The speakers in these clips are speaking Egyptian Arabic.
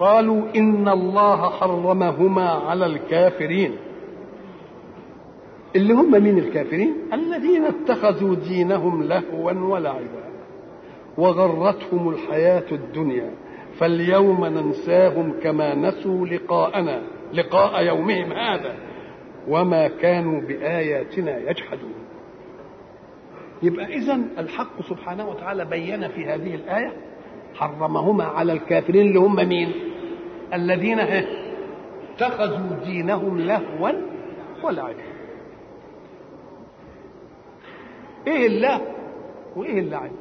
قالوا إن الله حرمهما على الكافرين اللي هم مين الكافرين الذين اتخذوا دينهم لهوا ولعبا وغرتهم الحياة الدنيا فاليوم ننساهم كما نسوا لقاءنا لقاء يومهم هذا وما كانوا بآياتنا يجحدون يبقى إذا الحق سبحانه وتعالى بين في هذه الآية حرمهما على الكافرين اللي هم مين الذين اتخذوا دينهم لهوا ولعبا ايه اللهو وايه اللعب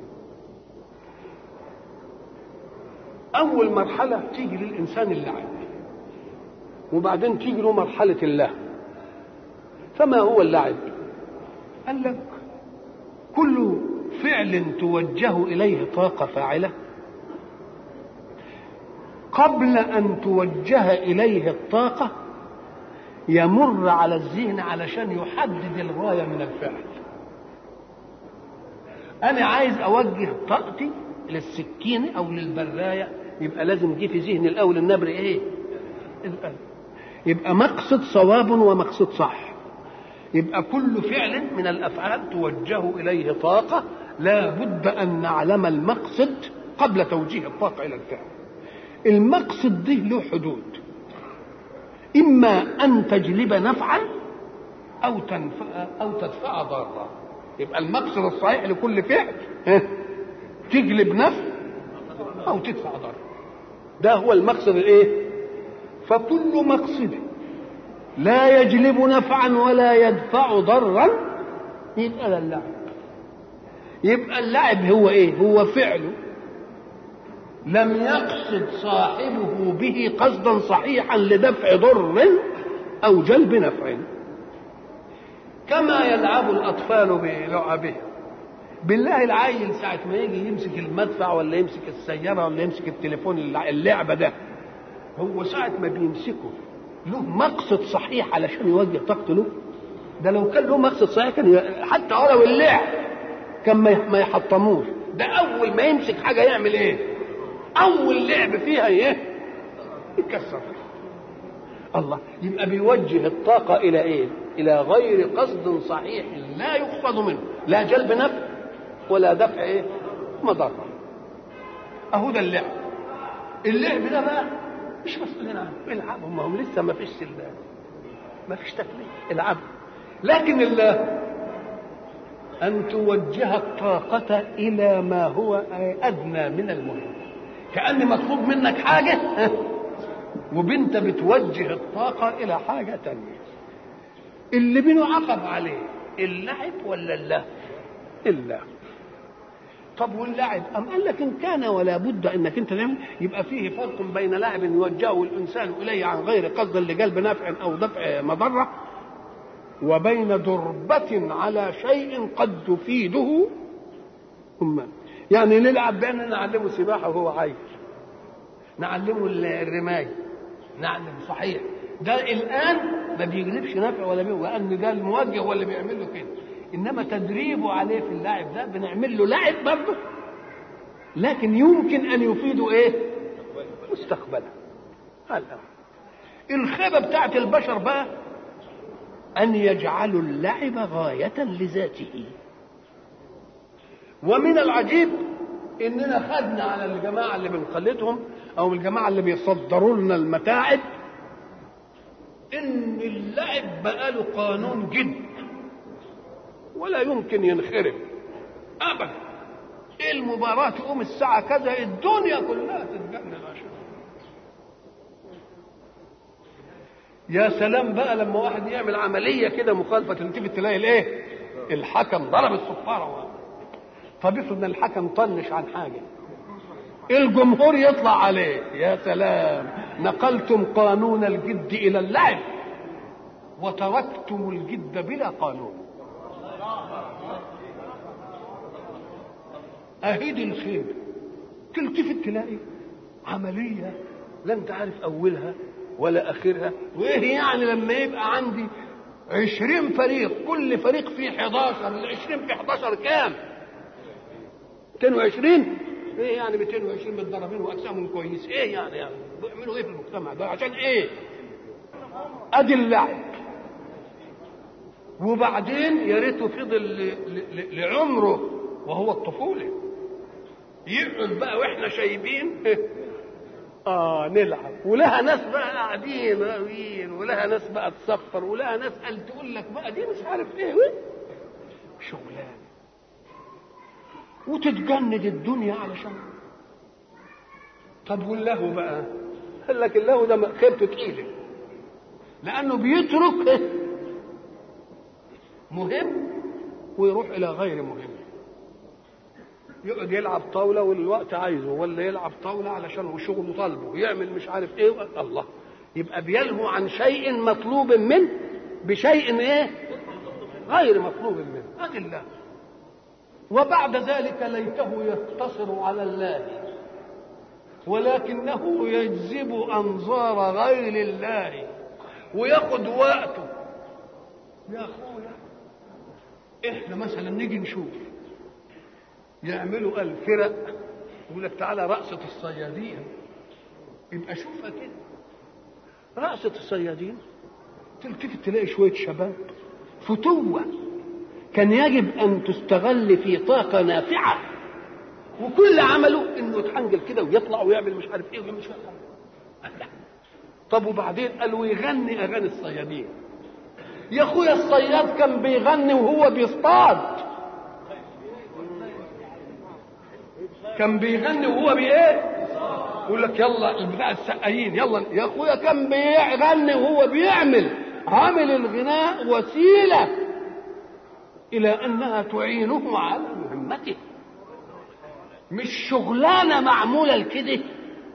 اول مرحله تيجي للانسان اللعب وبعدين تيجي له مرحله اللهو فما هو اللعب قال لك كل فعل توجه اليه طاقه فاعله قبل ان توجه اليه الطاقه يمر على الذهن علشان يحدد الغايه من الفعل انا عايز اوجه طاقتي للسكينه او للبرايه يبقى لازم جه في ذهني الاول النبر ايه القلب يبقى مقصد صواب ومقصد صح يبقى كل فعل من الافعال توجه اليه طاقه لا بد ان نعلم المقصد قبل توجيه الطاقه الى الفعل المقصد ده له حدود اما ان تجلب نفعا او تنفع او تدفع ضارا يبقى المقصد الصحيح لكل فعل تجلب نفع او تدفع ضرر ده هو المقصد الايه فكل مقصد لا يجلب نفعا ولا يدفع ضرا يبقى ده اللعب يبقى اللعب هو ايه هو فعله لم يقصد صاحبه به قصدا صحيحا لدفع ضر او جلب نفع كما يلعب الاطفال بلعبهم بالله العيل ساعة ما يجي يمسك المدفع ولا يمسك السيارة ولا يمسك التليفون اللعبة ده هو ساعة ما بيمسكه له مقصد صحيح علشان يوجه طاقته له ده لو كان له مقصد صحيح كان حتى ولو اللعب كان ما يحطموش ده أول ما يمسك حاجة يعمل إيه؟ أول لعب فيها إيه؟ يكسر الله يبقى بيوجه الطاقة إلى إيه؟ إلى غير قصد صحيح لا يقصد منه لا جلب نفع ولا دفع إيه؟ مضرة أهو ده اللعب اللعب ده بقى مش مسؤولين عنه العبوا هم هم لسه ما فيش سلبان ما فيش تكليف العبوا لكن الله أن توجه الطاقة إلى ما هو أدنى من المهم كأن مطلوب منك حاجة وبنت بتوجه الطاقة إلى حاجة تانية اللي بنعاقب عليه اللعب ولا اللهو اللهو طب واللعب أم قال لك إن كان ولا بد أنك أنت تعمل يبقى فيه فرق بين لعب يوجهه الإنسان إليه عن غير قصد لجلب نفع أو دفع مضرة وبين دربة على شيء قد تفيده هم يعني نلعب بأن نعلمه سباحة وهو عايش نعلمه الرماية نعلم صحيح ده الآن ما بيجلبش نفع ولا بيه وأن ده الموجه هو اللي بيعمل له كده انما تدريبه عليه في اللعب ده بنعمل له لعب برضه لكن يمكن ان يفيده ايه مستقبلا هذا الخيبه بتاعت البشر بقى ان يجعلوا اللعب غايه لذاته ومن العجيب اننا خدنا على الجماعه اللي بنقلدهم او الجماعه اللي بيصدروا لنا المتاعب ان اللعب بقى له قانون جد ولا يمكن ينخرب ابدا المباراة تقوم الساعة كذا الدنيا كلها تتجنن عشان يا سلام بقى لما واحد يعمل عملية كده مخالفة تلتفت تلاقي الايه؟ الحكم ضرب الصفارة طب افرض ان الحكم طنش عن حاجة الجمهور يطلع عليه يا سلام نقلتم قانون الجد إلى اللعب وتركتم الجد بلا قانون اهيد الخير تلتفت تلاقي عملية لا انت عارف اولها ولا اخرها وايه يعني لما يبقى عندي عشرين فريق كل فريق فيه 11 العشرين في 11 كام 22 ايه يعني 220 متدربين واجسامهم كويس ايه يعني يعني بيعملوا ايه في المجتمع ده عشان ايه ادي اللعب وبعدين يا ريته فضل ل- ل- لعمره وهو الطفوله يقعد بقى واحنا شايبين اه نلعب ولها ناس بقى قاعدين راويين ولها ناس بقى تصفر ولها ناس قال تقول لك بقى دي مش عارف ايه وإيه. شغلانه وتتجند الدنيا علشان طب واللهو بقى قال لك اللهو ده خيبته تقيله لانه بيترك مهم ويروح الى غير مهم يقعد يلعب طاوله والوقت عايزه ولا يلعب طاوله علشان شغله طالبه يعمل مش عارف ايه الله يبقى بيلهو عن شيء مطلوب منه بشيء ايه غير مطلوب منه ادي الله وبعد ذلك ليته يقتصر على الله ولكنه يجذب انظار غير الله وياخد وقته يا اخويا احنا مثلا نيجي نشوف يعملوا الفرق يقول لك تعالى رقصة الصيادين يبقى شوفها كده رقصة الصيادين تلتفت تلاقي شوية شباب فتوة كان يجب أن تستغل في طاقة نافعة وكل عمله إنه يتحنجل كده ويطلع ويعمل مش عارف إيه ويعمل مش عارف إيه. طب وبعدين قال ويغني أغاني الصيادين يا أخويا الصياد كان بيغني وهو بيصطاد كان بيغني وهو بايه يقول لك يلا البتاع السقايين يلا يا اخويا كان بيغني وهو بيعمل عامل الغناء وسيله الى انها تعينه على مهمته مش شغلانه معموله لكده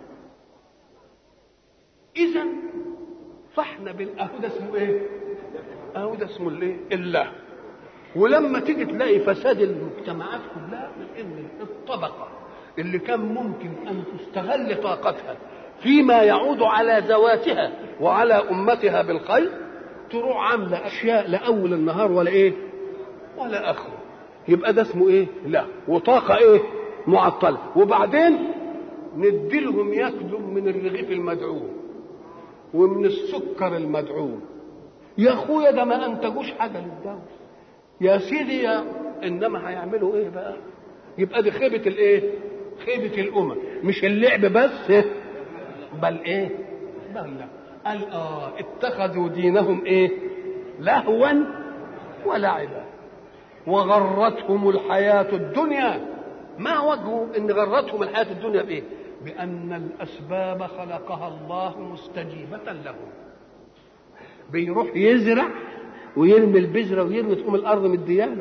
اذا فاحنا بالاهو ده اسمه ايه اهو ده اسمه الايه الله ولما تيجي تلاقي فساد المجتمعات كلها من ان الطبقه اللي كان ممكن ان تستغل طاقتها فيما يعود على ذواتها وعلى امتها بالخير تروح عامله اشياء لاول النهار ولا ايه ولا اخره يبقى ده اسمه ايه لا وطاقه ايه معطله وبعدين نديلهم ياكلوا من الرغيف المدعوم ومن السكر المدعوم يا اخويا ده ما انتجوش حاجه للدوله يا سيدي يا انما هيعملوا ايه بقى يبقى دي خيبه الايه خيبه الامم مش اللعب بس بل ايه بل لا قال اه اتخذوا دينهم ايه لهوا ولعبا وغرتهم الحياة الدنيا ما وجهه ان غرتهم الحياة الدنيا بايه بان الاسباب خلقها الله مستجيبة لهم بيروح يزرع ويرمي البذره ويرمي تقوم الارض مدياله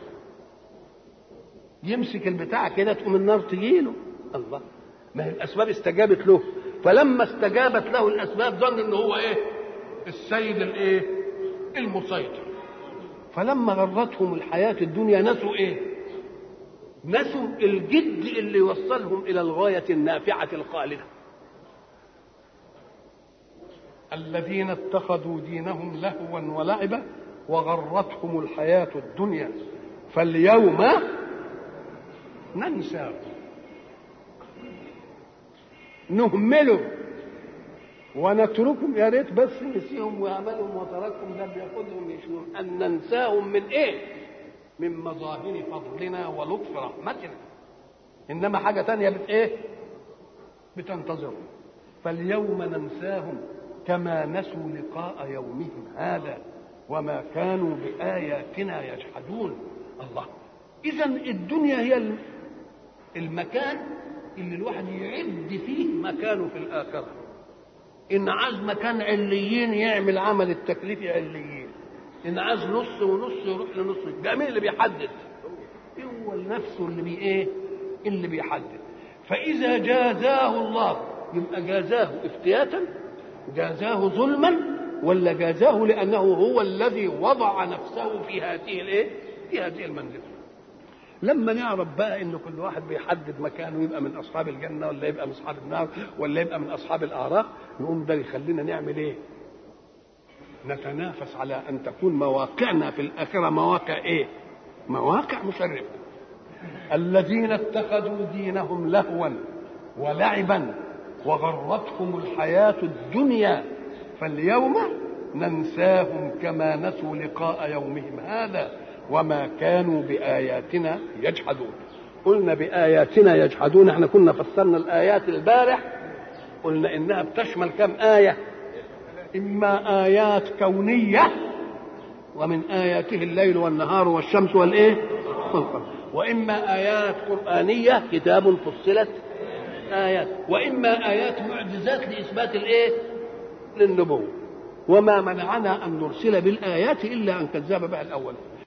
يمسك البتاع كده تقوم النار تجيله الله ما هي الاسباب استجابت له فلما استجابت له الاسباب ظن ان هو ايه السيد الايه المسيطر فلما غرتهم الحياه الدنيا نسوا ايه نسوا الجد اللي يوصلهم الى الغايه النافعه الخالده الذين اتخذوا دينهم لهوا ولعبا وغرتهم الحياة الدنيا فاليوم ننسى نهملهم ونتركهم يا ريت بس نسيهم وعملهم وتركهم ده بياخذهم يشوفون ان ننساهم من ايه؟ من مظاهر فضلنا ولطف رحمتنا انما حاجه تانية بت ايه؟ بتنتظرهم فاليوم ننساهم كما نسوا لقاء يومهم هذا وما كانوا بآياتنا يجحدون الله إذا الدنيا هي المكان اللي الواحد يعد فيه مكانه في الآخرة إن عايز مكان عليين يعمل عمل التكليف عليين إن عايز نص ونص يروح لنص ده مين اللي بيحدد؟ هو نفسه اللي بي إيه؟ اللي بيحدد فإذا جازاه الله يبقى جازاه افتياتا جازاه ظلما ولا جازاه لانه هو الذي وضع نفسه في هذه الايه؟ في هذه المنزله. لما نعرف بقى ان كل واحد بيحدد مكانه يبقى من اصحاب الجنه ولا يبقى من اصحاب النار ولا يبقى من اصحاب الاعراف نقوم ده يخلينا نعمل ايه؟ نتنافس على ان تكون مواقعنا في الاخره مواقع ايه؟ مواقع مشرفه. الذين اتخذوا دينهم لهوا ولعبا وغرتهم الحياة الدنيا فاليوم ننساهم كما نسوا لقاء يومهم هذا وما كانوا بآياتنا يجحدون قلنا بآياتنا يجحدون احنا كنا فسرنا الآيات البارح قلنا إنها بتشمل كم آية إما آيات كونية ومن آياته الليل والنهار والشمس والإيه والقمر وإما آيات قرآنية كتاب فصلت آيات وإما آيات معجزات لإثبات الإيه للنبوة وما منعنا أن نرسل بالآيات إلا أن كذب بها الأول